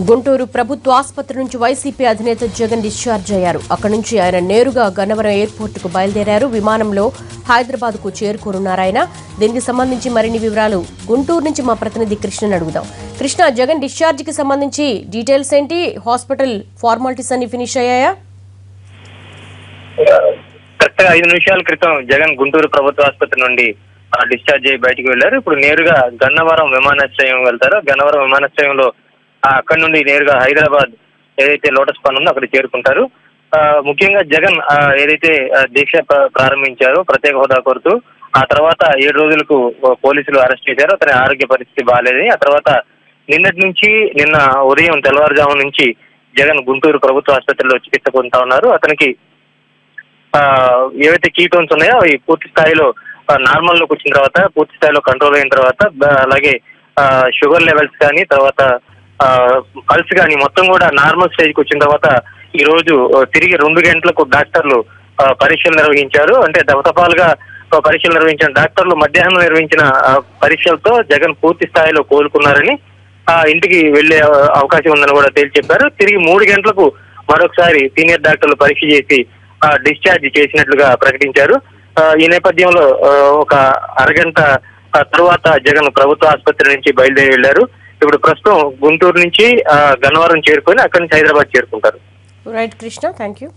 గుంటూరు ప్రభుత్వ ఆసుపత్రి నుంచి వైసీపీ అధినేత జగన్ డిశ్చార్జ్ అయ్యారు అక్కడి నుంచి ఆయన నేరుగా గన్నవరం ఎయిర్పోర్టుకు బయలుదేరారు విమానంలో హైదరాబాద్ కు చేరుకోనున్నారాయన దీనికి సంబంధించి మరిన్ని వివరాలు గుంటూరు నుంచి మా ప్రతినిధి కృష్ణని అడుగుదాం కృష్ణ జగన్ డిశ్చార్జ్ కి సంబంధించి డీటెయిల్స్ ఏంటి హాస్పిటల్ ఫార్మాలిటీస్ అన్ని ఫినిష్ అయ్యాయా కరెక్ట్ గా ఐదు నిమిషాల క్రితం జగన్ గుంటూరు ప్రభుత్వ ఆసుపత్రి నుండి ఆ, డిశ్చార్జ్ అయ్యి బయటకు వెళ్లారు ఇప్పుడు నేరుగా గన్నవరం విమానాశ్రయం వెళ్తారో గన్నవరం విమానాశ్రయంలో ఆ, అక్కడి నుండి నేరుగా హైదరాబాద్ ఏదైతే లోటస్ పన్ ఉందో అక్కడ చేరుకుంటారు ఆ, ముఖ్యంగా జగన్ ఆ, ఏదైతే ఆ, దీక్ష ప్ర- ప్రారంభించారో ప్రత్యేక హోదా కోరుతూ ఆ తర్వాత ఏడు రోజులకు ఆ, పోలీసులు అరెస్ట్ చేశారు అతని ఆరోగ్య పరిస్థితి బాగాలేదని ఆ తర్వాత నిన్నటి నుంచి నిన్న ఉదయం తెల్లవారుజాము నుంచి జగన్ గుంటూరు ప్రభుత్వ ఆసుపత్రిలో చికిత్స పొందుతా ఉన్నారు అతనికి ఆ, ఏవైతే కీటోన్స్ ఉన్నాయో అవి పూర్తి స్థాయిలో నార్మల్ లోకి వచ్చిన తర్వాత పూర్తి స్థాయిలో కంట్రోల్ అయిన తర్వాత బ- అలాగే ఆ, షుగర్ లెవెల్స్ కానీ తర్వాత ఆ, పల్స్ కానీ మొత్తం కూడా నార్మల్ స్టేజ్కి వచ్చిన తర్వాత ఈ రోజు ఆ, తిరిగి రెండు గంటలకు డాక్టర్లు ఆ, పరీక్షలు నిర్వహించారు అంటే దవతపాలుగా ఆ, పరీక్షలు నిర్వహించిన డాక్టర్లు మధ్యాహ్నం నిర్వహించిన ఆ, పరీక్షలతో జగన్ పూర్తి స్థాయిలో కోలుకున్నారని ఆ ఇంటికి వెళ్లే అవ- అవకాశం ఉందని కూడా తేల్చి చెప్పారు తిరిగి మూడు గంటలకు మరొకసారి సీనియర్ డాక్టర్లు పరీక్ష చేసి ఆ, డిశ్చార్జ్ చేసినట్లుగా ప్రకటించారు ఆ, ఈ నేపథ్యంలో ఆ, ఒక అరగంట ఆ, తరువాత జగన్ ప్రభుత్వ ఆసుపత్రి నుంచి బయలుదేరి వెళ్లారు ఇప్పుడు ప్రస్తుతం గుంటూరు నుంచి ఆ, గన్నవరం చేరుకొని అక్కడి నుంచి హైదరాబాద్ చేరుకుంటారు right Krishna thank you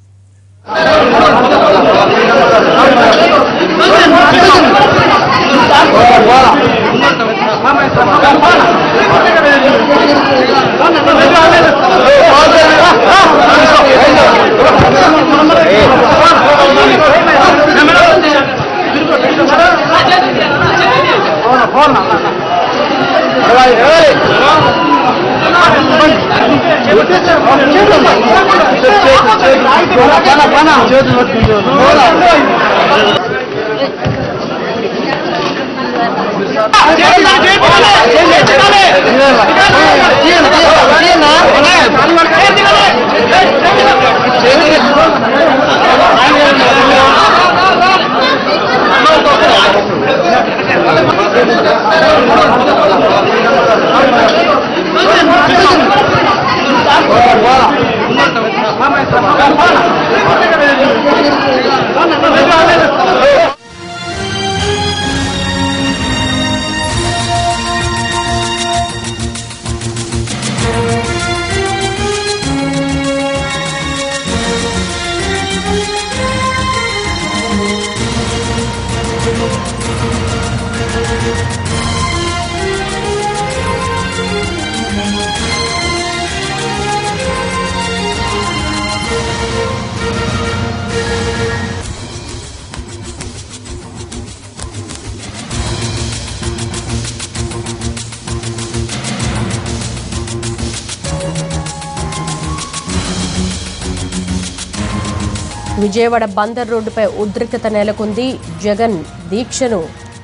Vijayawada Bandar రోడ్డుపై ఉద్రిక్తత నెలకొంది జగన్ దీక్షను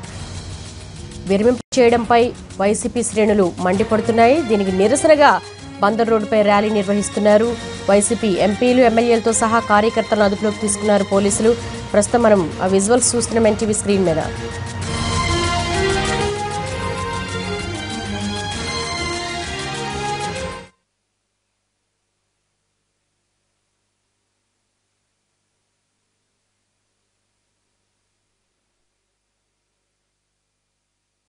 విరమింప చేయడంపై వైసీపీ శ్రేణులు మండిపడుతున్నాయి దీనికి నిరసనగా బందర్ రోడ్డుపై ర్యాలీ నిర్వహిస్తున్నారు వైసీపీ ఎంపీలు ఎమ్మెల్యేలతో సహా కార్యకర్తలను అదుపులోకి తీసుకున్నారు పోలీసులు ప్రస్తుతం మనం ఆ విజువల్స్ చూస్తున్నాం ఎన్టీవీ స్క్రీన్ మీద